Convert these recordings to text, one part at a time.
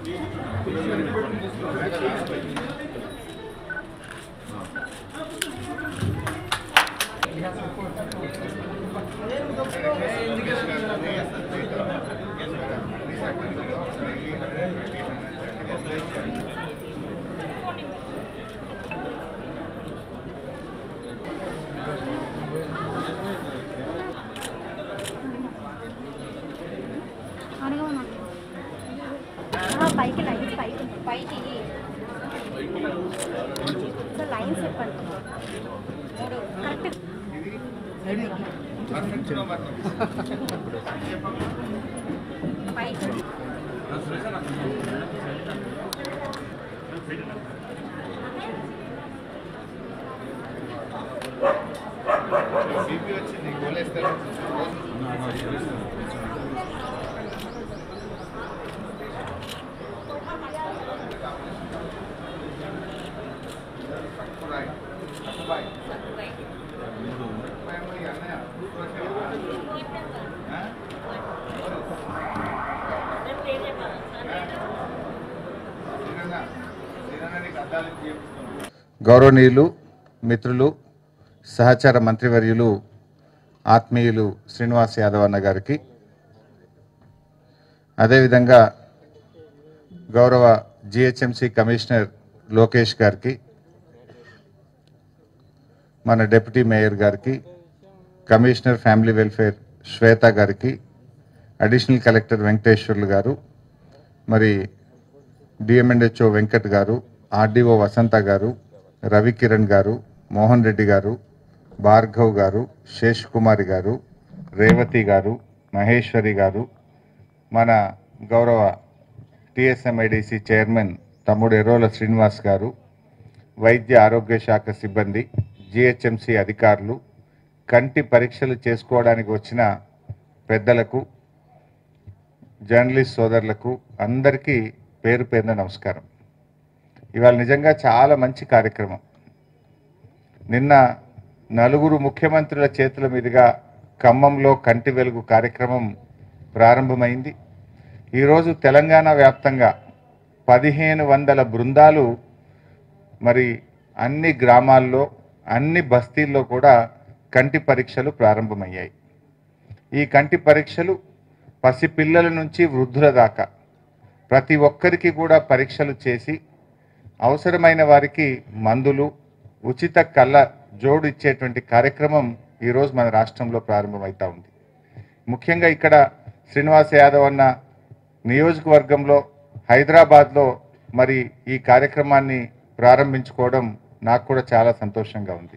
అడగమన్నా ఆ, పైకి లైన్స్ పైకి పైకి సో లైన్స్ చెప్పండి మూడు కరెక్ట్ పైకి బీపీ వచ్చింది గోలేస్తారు గౌరవనీయులు మిత్రులు సహచార మంత్రివర్యులు ఆత్మీయులు శ్రీనివాస్ యాదవ్ అన్న గారికి అదేవిధంగా గౌరవ జిహెచ్ఎంసి కమిషనర్ లోకేష్ గారికి మన డిప్యూటీ మేయర్ గారికి కమిషనర్ ఫ్యామిలీ వెల్ఫేర్ శ్వేత గారికి అడిషనల్ కలెక్టర్ వెంకటేశ్వర్లు గారు మరి డిఎంఎన్హెచ్ఓ వెంకట్ గారు ఆర్డీఓ వసంత గారు రవికిరణ్ గారు మోహన్ రెడ్డి గారు భార్గవ్ గారు శేష్ కుమారి గారు రేవతి గారు మహేశ్వరి గారు మన గౌరవ టిఎస్ఎంఐడిసి చైర్మన్ తమ్ముడు ఎర్రోల శ్రీనివాస్ గారు వైద్య ఆరోగ్య శాఖ సిబ్బంది జిహెచ్ఎంసి అధికారులు కంటి పరీక్షలు చేసుకోవడానికి వచ్చిన పెద్దలకు జర్నలిస్ట్ సోదరులకు అందరికీ పేరు పేరున నమస్కారం ఇవాళ నిజంగా చాలా మంచి కార్యక్రమం నిన్న నలుగురు ముఖ్యమంత్రుల చేతుల మీదుగా ఖమ్మంలో కంటి వెలుగు కార్యక్రమం ప్రారంభమైంది ఈరోజు తెలంగాణ వ్యాప్తంగా పదిహేను వందల బృందాలు మరి అన్ని గ్రామాల్లో అన్ని బస్తీల్లో కూడా కంటి పరీక్షలు ప్రారంభమయ్యాయి ఈ కంటి పరీక్షలు పసిపిల్లల నుంచి వృద్ధుల దాకా ప్రతి ఒక్కరికి కూడా పరీక్షలు చేసి అవసరమైన వారికి మందులు ఉచిత కళ్ళ జోడు ఇచ్చేటువంటి కార్యక్రమం ఈరోజు మన రాష్ట్రంలో ప్రారంభమవుతా ఉంది ముఖ్యంగా ఇక్కడ శ్రీనివాస్ యాదవ్ అన్న నియోజకవర్గంలో హైదరాబాద్లో మరి ఈ కార్యక్రమాన్ని ప్రారంభించుకోవడం నాకు కూడా చాలా సంతోషంగా ఉంది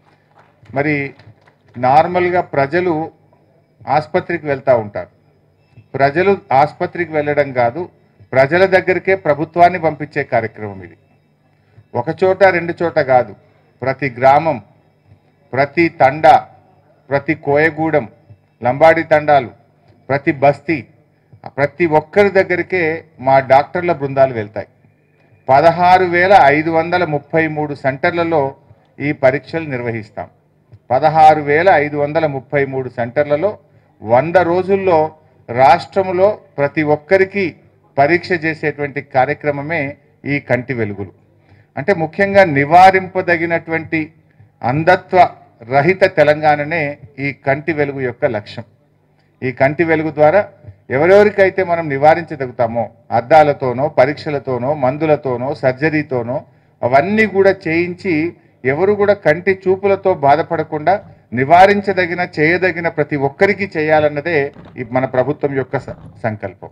మరి నార్మల్గా ప్రజలు ఆసుపత్రికి వెళ్తూ ఉంటారు ప్రజలు ఆసుపత్రికి వెళ్ళడం కాదు ప్రజల దగ్గరికే ప్రభుత్వాన్ని పంపించే కార్యక్రమం ఇది ఒక చోట రెండు చోట కాదు ప్రతి గ్రామం ప్రతి తండ ప్రతి కోయగూడెం లంబాడి తండాలు ప్రతి బస్తీ ప్రతి ఒక్కరి దగ్గరికే మా డాక్టర్ల బృందాలు వెళ్తాయి పదహారు వేల ఐదు వందల ముప్పై మూడు సెంటర్లలో ఈ పరీక్షలు నిర్వహిస్తాం పదహారు వేల ఐదు వందల ముప్పై మూడు సెంటర్లలో వంద రోజుల్లో రాష్ట్రంలో ప్రతి ఒక్కరికి పరీక్ష చేసేటువంటి కార్యక్రమమే ఈ కంటి వెలుగులు అంటే ముఖ్యంగా నివారింపదగినటువంటి అంధత్వ రహిత తెలంగాణనే ఈ కంటి వెలుగు యొక్క లక్ష్యం ఈ కంటి వెలుగు ద్వారా ఎవరెవరికైతే మనం నివారించగలుగుతామో అద్దాలతోనో పరీక్షలతోనో మందులతోనో సర్జరీతోనో అవన్నీ కూడా చేయించి ఎవరు కూడా కంటి చూపులతో బాధపడకుండా నివారించదగిన చేయదగిన ప్రతి ఒక్కరికి చేయాలన్నదే ఈ మన ప్రభుత్వం యొక్క స- సంకల్పం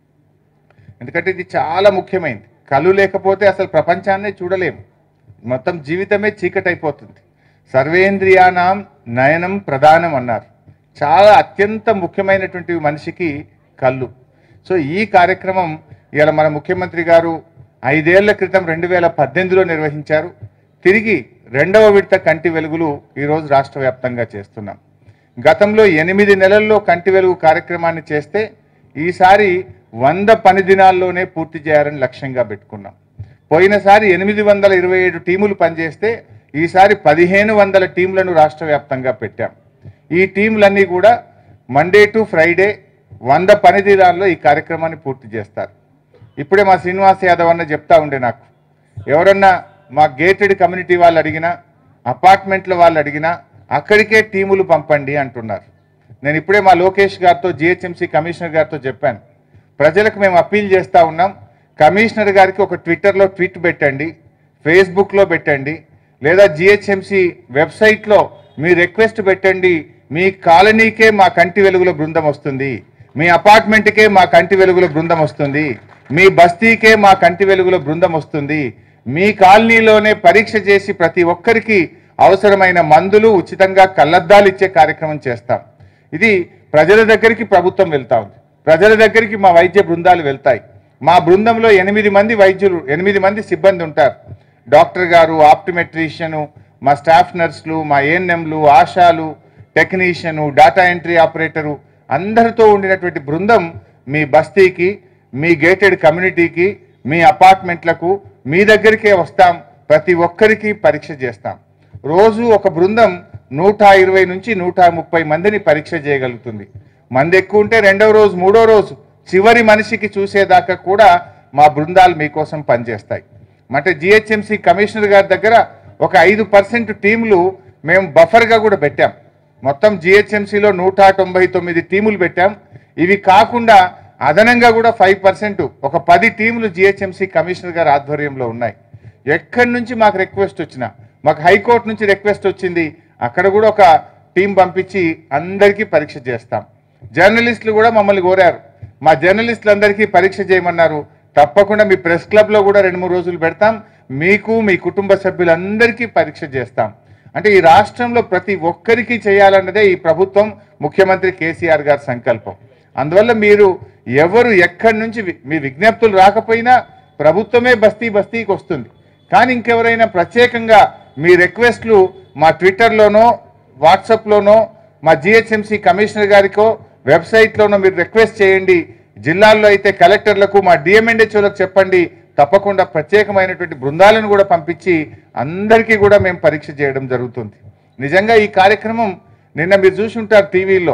ఎందుకంటే ఇది చాలా ముఖ్యమైనది కళ్ళు లేకపోతే అసలు ప్రపంచాన్నే చూడలేము మొత్తం జీవితమే చీకటైపోతుంది సర్వేంద్రియానాం నయనం ప్రధానం అన్నారు చాలా అత్యంత ముఖ్యమైనటువంటి మనిషికి కళ్ళు సో ఈ కార్యక్రమం ఇవాళ మన ముఖ్యమంత్రి గారు ఐదేళ్ల క్రితం రెండు వేల పద్దెనిమిదిలో నిర్వహించారు తిరిగి రెండవ విడత కంటి వెలుగులు ఈరోజు రాష్ట్ర వ్యాప్తంగా చేస్తున్నాం గతంలో ఎనిమిది నెలల్లో కంటి వెలుగు కార్యక్రమాన్ని చేస్తే ఈసారి వంద పని దినాల్లోనే పూర్తి చేయాలని లక్ష్యంగా పెట్టుకున్నాం పోయినసారి ఎనిమిది వందల ఇరవై ఏడు టీములు పనిచేస్తే ఈసారి పదిహేను వందల టీంలను రాష్ట్ర వ్యాప్తంగా పెట్టాం ఈ టీంలన్నీ కూడా మండే టు ఫ్రైడే వంద పని దినాల్లో ఈ కార్యక్రమాన్ని పూర్తి చేస్తారు ఇప్పుడే మా శ్రీనివాస్ యాదవ్ అన్న చెప్తా ఉండే నాకు ఎవరన్నా మా గేటెడ్ కమ్యూనిటీ వాళ్ళు అడిగినా అపార్ట్మెంట్ల వాళ్ళు అడిగినా అక్కడికే టీములు పంపండి అంటున్నారు నేను ఇప్పుడే మా లోకేష్ గారితో జిహెచ్ఎంసీ కమిషనర్ గారితో చెప్పాను ప్రజలకు మేము అప్పీల్ చేస్తూ ఉన్నాం కమిషనర్ గారికి ఒక ట్విట్టర్లో ట్వీట్ పెట్టండి ఫేస్బుక్లో పెట్టండి లేదా జిహెచ్ఎంసీ వెబ్సైట్లో మీ రిక్వెస్ట్ పెట్టండి మీ కాలనీకే మా కంటి వెలుగుల బృందం వస్తుంది మీ అపార్ట్మెంట్కే మా కంటి వెలుగుల బృందం వస్తుంది మీ బస్తీకే మా కంటి వెలుగుల బృందం వస్తుంది మీ కాలనీలోనే పరీక్ష చేసి ప్రతి ఒక్కరికి అవసరమైన మందులు ఉచితంగా కళ్ళద్దాలు ఇచ్చే కార్యక్రమం చేస్తాం ఇది ప్రజల దగ్గరికి ప్రభుత్వం వెళ్తా ఉంది ప్రజల దగ్గరికి మా వైద్య బృందాలు వెళ్తాయి మా బృందంలో ఎనిమిది మంది వైద్యులు ఎనిమిది మంది సిబ్బంది ఉంటారు డాక్టర్ గారు ఆప్టిమెట్రీషియను మా స్టాఫ్ నర్సులు మా ఏఎన్ఎంలు ఆశాలు టెక్నీషియను డేటా ఎంట్రీ ఆపరేటరు అందరితో ఉండినటువంటి బృందం మీ బస్తీకి మీ గేటెడ్ కమ్యూనిటీకి మీ అపార్ట్మెంట్లకు మీ దగ్గరికే వస్తాం ప్రతి ఒక్కరికి పరీక్ష చేస్తాం రోజు ఒక బృందం నూట ఇరవై నుంచి నూట ముప్పై మందిని పరీక్ష చేయగలుగుతుంది మంది ఎక్కువ ఉంటే రెండవ రోజు మూడో రోజు చివరి మనిషికి చూసేదాకా కూడా మా బృందాలు మీకోసం పనిచేస్తాయి అంటే జిహెచ్ఎంసీ కమిషనర్ గారి దగ్గర ఒక ఐదు పర్సెంట్ టీంలు మేము బఫర్గా కూడా పెట్టాం మొత్తం జిహెచ్ఎంసీలో నూట తొంభై తొమ్మిది టీములు పెట్టాం ఇవి కాకుండా అదనంగా కూడా ఫైవ్ పర్సెంట్ ఒక పది టీములు జిహెచ్ఎంసీ కమిషనర్ గారి ఆధ్వర్యంలో ఉన్నాయి ఎక్కడి నుంచి మాకు రిక్వెస్ట్ వచ్చినా మాకు హైకోర్టు నుంచి రిక్వెస్ట్ వచ్చింది అక్కడ కూడా ఒక టీం పంపించి అందరికీ పరీక్ష చేస్తాం జర్నలిస్టులు కూడా మమ్మల్ని కోరారు మా జర్నలిస్టులందరికీ పరీక్ష చేయమన్నారు తప్పకుండా మీ ప్రెస్ క్లబ్లో కూడా రెండు మూడు రోజులు పెడతాం మీకు మీ కుటుంబ సభ్యులందరికీ పరీక్ష చేస్తాం అంటే ఈ రాష్ట్రంలో ప్రతి ఒక్కరికి చేయాలన్నదే ఈ ప్రభుత్వం ముఖ్యమంత్రి కేసీఆర్ గారి సంకల్పం అందువల్ల మీరు ఎవరు ఎక్కడి నుంచి వి- మీ విజ్ఞప్తులు రాకపోయినా ప్రభుత్వమే బస్తీ బస్తీకి వస్తుంది కానీ ఇంకెవరైనా ప్రత్యేకంగా మీ రిక్వెస్ట్లు మా ట్విట్టర్లోనో వాట్సాప్లోనో మా జిహెచ్ఎంసీ కమిషనర్ గారికో వెబ్సైట్లోనో మీరు రిక్వెస్ట్ చేయండి జిల్లాల్లో అయితే కలెక్టర్లకు మా డిఎంఎన్హెచ్ఓలకు చెప్పండి తప్పకుండా ప్రత్యేకమైనటువంటి బృందాలను కూడా పంపించి అందరికీ కూడా మేము పరీక్ష చేయడం జరుగుతుంది నిజంగా ఈ కార్యక్రమం నిన్న మీరు చూసి ఉంటారు టీవీలో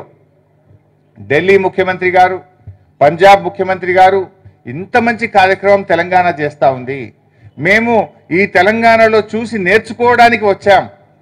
ఢిల్లీ ముఖ్యమంత్రి గారు పంజాబ్ ముఖ్యమంత్రి గారు ఇంత మంచి కార్యక్రమం తెలంగాణ చేస్తూ ఉంది మేము ఈ తెలంగాణలో చూసి నేర్చుకోవడానికి వచ్చాం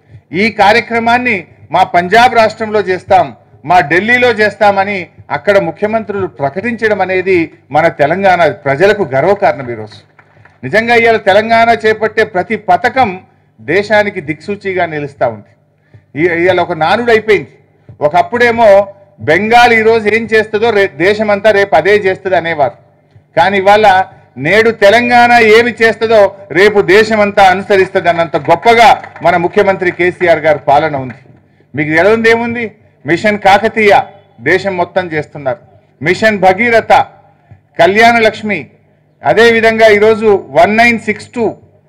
ఈ కార్యక్రమాన్ని మా పంజాబ్ రాష్ట్రంలో చేస్తాం మా ఢిల్లీలో చేస్తామని అక్కడ ముఖ్యమంత్రులు ప్రకటించడం అనేది మన తెలంగాణ ప్రజలకు గర్వకారణం ఈరోజు నిజంగా ఇవాళ తెలంగాణ చేపట్టే ప్రతి పథకం దేశానికి దిక్సూచిగా నిలుస్తూ ఉంది ఈ- ఇవాళ ఒక నానుడు అయిపోయింది ఒకప్పుడేమో బెంగాల్ ఈరోజు ఏం చేస్తుందో రే దేశమంతా రేపు అదే చేస్తుంది అనేవారు కానీ ఇవాళ నేడు తెలంగాణ ఏమి చేస్తుందో రేపు దేశమంతా అనుసరిస్తుంది అన్నంత గొప్పగా మన ముఖ్యమంత్రి కేసీఆర్ గారి పాలన ఉంది మీకు తెలియదు ఏముంది మిషన్ కాకతీయ దేశం మొత్తం చేస్తున్నారు మిషన్ భగీరథ కళ్యాణ లక్ష్మి అదేవిధంగా ఈరోజు వన్ నైన్ సిక్స్ టూ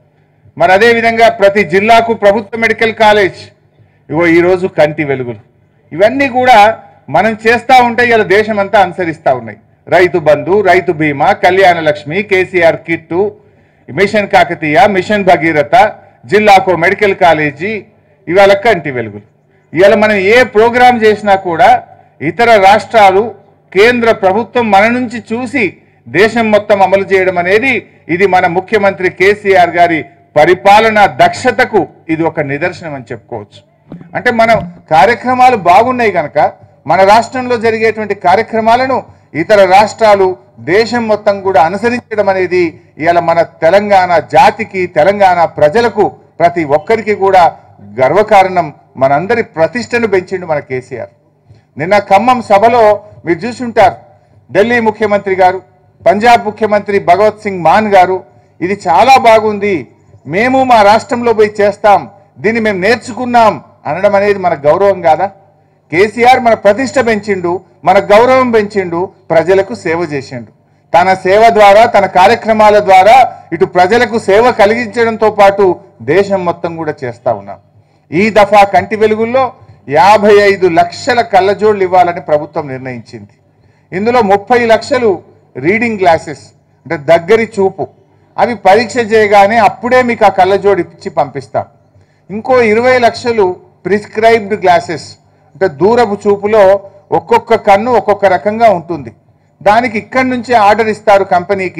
మరి అదే విధంగా ప్రతి జిల్లాకు ప్రభుత్వ మెడికల్ కాలేజ్ ఇగో ఈరోజు కంటి వెలుగులు ఇవన్నీ కూడా మనం చేస్తూ ఉంటే ఇలా దేశం అంతా అనుసరిస్తూ ఉన్నాయి రైతు బంధు Rythu Bima Kalyana Lakshmi KCR kit mission Kakatiya mission Bhagiratha జిల్లాకు మెడికల్ కాలేజీ ఇవాళ కంటి వెలుగులు ఇవాళ మనం ఏ ప్రోగ్రాం చేసినా కూడా ఇతర రాష్ట్రాలు కేంద్ర ప్రభుత్వం మన నుంచి చూసి దేశం మొత్తం అమలు చేయడం అనేది ఇది మన ముఖ్యమంత్రి కేసీఆర్ గారి పరిపాలన దక్షతకు ఇది ఒక నిదర్శనం అని చెప్పుకోవచ్చు అంటే మనం కార్యక్రమాలు బాగున్నాయి కనుక మన రాష్ట్రంలో జరిగేటువంటి కార్యక్రమాలను ఇతర రాష్ట్రాలు దేశం మొత్తం కూడా అనుసరించడం అనేది ఇవాళ మన తెలంగాణ జాతికి తెలంగాణ ప్రజలకు ప్రతి ఒక్కరికి కూడా గర్వకారణం మనందరి ప్రతిష్టను పెంచిండు మన కేసీఆర్ నిన్న ఖమ్మం సభలో మీరు చూసుంటారు ఢిల్లీ ముఖ్యమంత్రి గారు పంజాబ్ ముఖ్యమంత్రి భగవత్ సింగ్ మాన్ గారు ఇది చాలా బాగుంది మేము మా రాష్ట్రంలో పోయి చేస్తాం దీన్ని మేము నేర్చుకున్నాం అనడం అనేది మన గౌరవం కాదా కేసీఆర్ మన ప్రతిష్ట పెంచిండు మన గౌరవం పెంచిండు ప్రజలకు సేవ చేసిండు తన సేవ ద్వారా తన కార్యక్రమాల ద్వారా ఇటు ప్రజలకు సేవ కలిగించడంతో పాటు దేశం మొత్తం కూడా చేస్తా ఉన్నాం ఈ దఫా కంటి వెలుగుల్లో యాభై ఐదు లక్షల కళ్ళజోళ్ళు ఇవ్వాలని ప్రభుత్వం నిర్ణయించింది ఇందులో ముప్పై లక్షలు రీడింగ్ గ్లాసెస్ అంటే దగ్గరి చూపు అవి పరీక్ష చేయగానే అప్పుడే మీకు ఆ కళ్ళజోడు ఇచ్చి పంపిస్తాం ఇంకో ఇరవై లక్షలు ప్రిస్క్రైబ్డ్ గ్లాసెస్ అంటే దూరపు చూపులో ఒక్కొక్క కన్ను ఒక్కొక్క రకంగా ఉంటుంది దానికి ఇక్కడి నుంచే ఆర్డర్ ఇస్తారు కంపెనీకి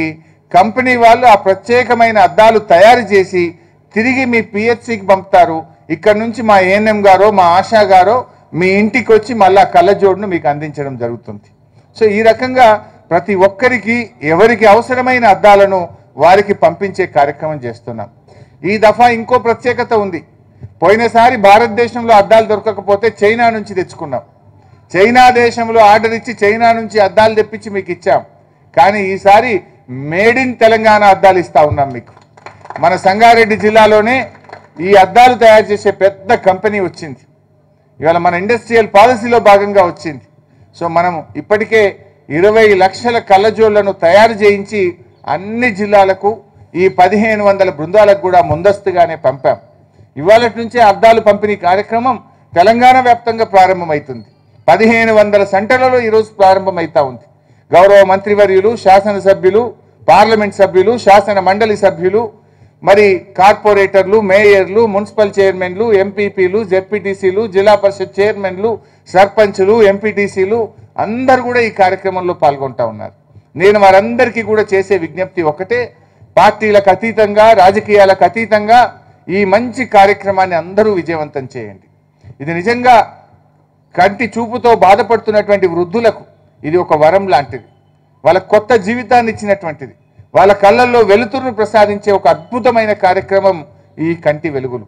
కంపెనీ వాళ్ళు ఆ ప్రత్యేకమైన అద్దాలు తయారు చేసి తిరిగి మీ పిహెచ్సికి పంపుతారు ఇక్కడ నుంచి మా ఏఎన్ఎం గారో మా ఆశా గారో మీ ఇంటికి వచ్చి మళ్ళా కళ్ళజోడును మీకు అందించడం జరుగుతుంది సో ఈ రకంగా ప్రతి ఒక్కరికి ఎవరికి అవసరమైన అద్దాలను వారికి పంపించే కార్యక్రమం చేస్తున్నాం ఈ దఫా ఇంకో ప్రత్యేకత ఉంది పోయినసారి భారతదేశంలో అద్దాలు దొరకకపోతే చైనా నుంచి తెచ్చుకున్నాం చైనా దేశంలో ఆర్డర్ ఇచ్చి చైనా నుంచి అద్దాలు తెప్పించి మీకు ఇచ్చాం కానీ ఈసారి మేడ్ ఇన్ తెలంగాణ అద్దాలు ఇస్తా ఉన్నాం మీకు మన సంగారెడ్డి జిల్లాలోనే ఈ అద్దాలు తయారు చేసే పెద్ద కంపెనీ వచ్చింది ఇవాళ మన ఇండస్ట్రియల్ పాలసీలో భాగంగా వచ్చింది సో మనం ఇప్పటికే ఇరవై లక్షల కళ్ళజోళ్లను తయారు చేయించి అన్ని జిల్లాలకు ఈ పదిహేను వందల బృందాలకు కూడా ముందస్తుగానే పంపాం ఇవాళ నుంచే అద్దాలు పంపిణీ కార్యక్రమం తెలంగాణ వ్యాప్తంగా ప్రారంభమవుతుంది పదిహేను వందల సెంటర్లలో ఈరోజు ప్రారంభమవుతా ఉంది గౌరవ మంత్రివర్యులు శాసనసభ్యులు పార్లమెంట్ సభ్యులు శాసన మండలి సభ్యులు మరి కార్పొరేటర్లు మేయర్లు మున్సిపల్ చైర్మన్లు ఎంపీపీలు జెడ్పీటీసీలు జిల్లా పరిషత్ చైర్మన్లు సర్పంచులు ఎంపీటీసీలు అందరు కూడా ఈ కార్యక్రమంలో పాల్గొంటా ఉన్నారు నేను వారందరికీ కూడా చేసే విజ్ఞప్తి ఒకటే పార్టీలకు అతీతంగా రాజకీయాలకు అతీతంగా ఈ మంచి కార్యక్రమాన్ని అందరూ విజయవంతం చేయండి ఇది నిజంగా కంటి చూపుతో బాధపడుతున్నటువంటి వృద్ధులకు ఇది ఒక వరం లాంటిది వాళ్ళ కొత్త జీవితాన్ని ఇచ్చినటువంటిది వాళ్ళ కళ్ళల్లో వెలుతురును ప్రసాదించే ఒక అద్భుతమైన కార్యక్రమం ఈ కంటి వెలుగులు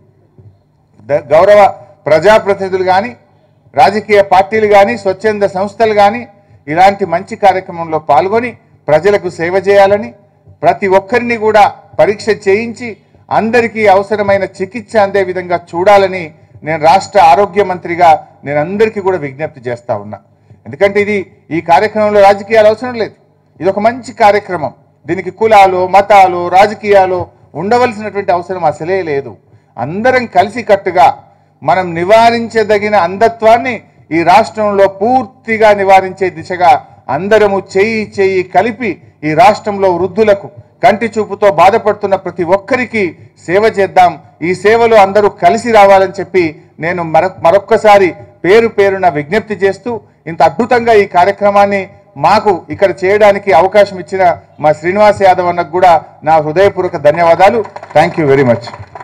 ద- గౌరవ ప్రజాప్రతినిధులు కానీ రాజకీయ పార్టీలు కానీ స్వచ్ఛంద సంస్థలు కానీ ఇలాంటి మంచి కార్యక్రమంలో పాల్గొని ప్రజలకు సేవ చేయాలని ప్రతి ఒక్కరిని కూడా పరీక్ష చేయించి అందరికీ అవసరమైన చికిత్స అందే విధంగా చూడాలని నేను రాష్ట్ర ఆరోగ్య మంత్రిగా నేను అందరికీ కూడా విజ్ఞప్తి చేస్తా ఉన్నా ఎందుకంటే ఇది ఈ కార్యక్రమంలో రాజకీయాలు అవసరం లేదు ఇది ఒక మంచి కార్యక్రమం దీనికి కులాలు మతాలు రాజకీయాలు ఉండవలసినటువంటి అవసరం అసలే లేదు అందరం కలిసికట్టుగా మనం నివారించదగిన అంధత్వాన్ని ఈ రాష్ట్రంలో పూర్తిగా నివారించే దిశగా అందరము చేయి చేయి కలిపి ఈ రాష్ట్రంలో వృద్ధులకు కంటి చూపుతో బాధపడుతున్న ప్రతి ఒక్కరికి సేవ చేద్దాం ఈ సేవలో అందరూ కలిసి రావాలని చెప్పి నేను మరొ మరొక్కసారి పేరు పేరున విజ్ఞప్తి చేస్తూ ఇంత అద్భుతంగా ఈ కార్యక్రమాన్ని మాకు ఇక్కడ చేయడానికి అవకాశం ఇచ్చిన మా శ్రీనివాస్ యాదవ్ అన్నకు కూడా నా హృదయపూర్వక ధన్యవాదాలు థ్యాంక్ యూ వెరీ మచ్